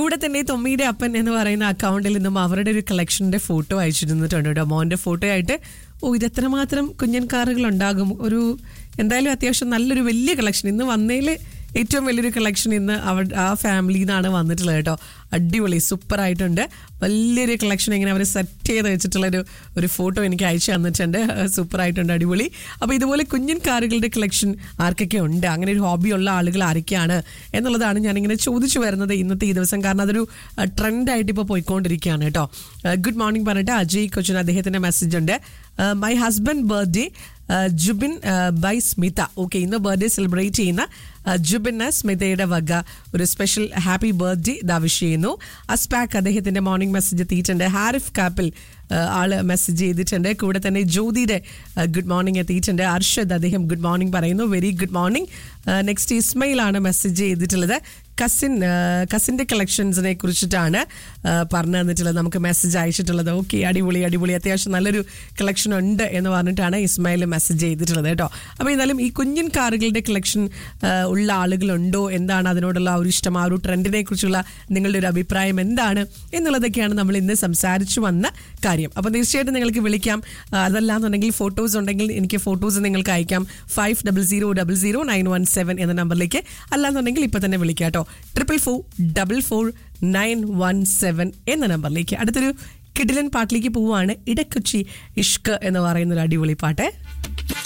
കൂടെ തന്നെ തൊമ്മിയുടെ അപ്പൻ എന്ന് പറയുന്ന അക്കൗണ്ടിൽ നിന്നും അവരുടെ ഒരു കളക്ഷന്റെ ഫോട്ടോ അയച്ചിരുന്നിട്ടുണ്ട് കേട്ടോ മോന്റെ ഫോട്ടോ ആയിട്ട് ഓ ഇത് എത്രമാത്രം കുഞ്ഞൻ കാറുകൾ ഉണ്ടാകും ഒരു എന്തായാലും അത്യാവശ്യം നല്ലൊരു വലിയ കളക്ഷൻ ഇന്ന് വന്നതിൽ ഏറ്റവും വലിയൊരു കളക്ഷൻ ഇന്ന് അവ ആ ഫാമിലിയിൽ നിന്നാണ് വന്നിട്ടുള്ളത് കേട്ടോ അടിപൊളി സൂപ്പർ ആയിട്ടുണ്ട് വലിയൊരു കളക്ഷൻ ഇങ്ങനെ അവർ സെറ്റ് ചെയ്ത് വെച്ചിട്ടുള്ളൊരു ഒരു ഫോട്ടോ എനിക്ക് അയച്ചു തന്നിട്ടുണ്ട് സൂപ്പർ ആയിട്ടുണ്ട് അടിപൊളി അപ്പോൾ ഇതുപോലെ കുഞ്ഞൻ കാറുകളുടെ കളക്ഷൻ ആർക്കൊക്കെ ഉണ്ട് അങ്ങനെ ഒരു ഹോബി ഉള്ള ആളുകൾ ആരൊക്കെയാണ് എന്നുള്ളതാണ് ഞാനിങ്ങനെ ചോദിച്ചു വരുന്നത് ഇന്നത്തെ ഈ ദിവസം കാരണം അതൊരു ട്രെൻഡായിട്ട് ഇപ്പോൾ പോയിക്കൊണ്ടിരിക്കുകയാണ് കേട്ടോ ഗുഡ് മോർണിംഗ് പറഞ്ഞിട്ട് അജയ് കൊച്ചിൻ അദ്ദേഹത്തിൻ്റെ മെസ്സേജ് ഉണ്ട് my husband birthday Jubin by Smitha okay ഇന്ന് ബർത്ത്ഡേ സെലിബ്രേറ്റ് ചെയ്യുന്ന ജുബിന് സ്മിതയുടെ വക ഒരു സ്പെഷ്യൽ ഹാപ്പി ബർത്ത്ഡേ ഇതാ വിഷ് ചെയ്യുന്നു അസ്പാക്ക് അദ്ദേഹത്തിന്റെ മോർണിംഗ് മെസ്സേജ് എത്തിയിട്ടുണ്ട് ഹാരിഫ് കാപ്പിൽ ആള് മെസ്സേജ് ചെയ്തിട്ടുണ്ട് കൂടെ തന്നെ ജ്യോതിയുടെ ഗുഡ് മോർണിംഗ് എത്തിയിട്ടുണ്ട് അർഷദ് അദ്ദേഹം ഗുഡ് മോർണിംഗ് പറയുന്നു വെരി ഗുഡ് മോർണിംഗ് നെക്സ്റ്റ് ഇസ്മയിലാണ് മെസ്സേജ് ചെയ്തിട്ടുള്ളത് കസിൻ കസിൻ്റെ കളക്ഷൻസിനെ കുറിച്ചിട്ടാണ് പറഞ്ഞു തന്നിട്ടുള്ളത് നമുക്ക് മെസ്സേജ് അയച്ചിട്ടുള്ളത് ഓക്കെ അടിപൊളി അടിപൊളി അത്യാവശ്യം നല്ലൊരു കളക്ഷൻ ഉണ്ട് എന്ന് പറഞ്ഞിട്ടാണ് ഇസ്മായിൽ മെസ്സേജ് ചെയ്തിട്ടുള്ളത് കേട്ടോ അപ്പോൾ എന്നാലും ഈ കുഞ്ഞൻ കാറുകളുടെ കളക്ഷൻ ഉള്ള ആളുകളുണ്ടോ എന്താണ് അതിനോടുള്ള ആ ഒരു ഇഷ്ടം ആ ഒരു ട്രെൻഡിനെ കുറിച്ചുള്ള നിങ്ങളുടെ ഒരു അഭിപ്രായം എന്താണ് എന്നുള്ളതൊക്കെയാണ് നമ്മൾ ഇന്ന് സംസാരിച്ചു വന്ന കാര്യം അപ്പോൾ തീർച്ചയായിട്ടും നിങ്ങൾക്ക് വിളിക്കാം അതല്ലാന്നുണ്ടെങ്കിൽ ഫോട്ടോസ് ഉണ്ടെങ്കിൽ എനിക്ക് ഫോട്ടോസ് നിങ്ങൾക്ക് അയക്കാം five double zero double zero nine one seven എന്ന നമ്പറിലേക്ക് അല്ലാന്നുണ്ടെങ്കിൽ ഇപ്പം തന്നെ വിളിക്കാം കേട്ടോ triple four double four nine one seven എന്ന നമ്പറിലേക്ക് അടുത്തൊരു കിടിലൻ പാട്ടിലേക്ക് പോവുകയാണ് ഇടക്കൊച്ചി ഇഷ്ക് എന്ന് പറയുന്ന ഒരു അടിപൊളി പാട്ട്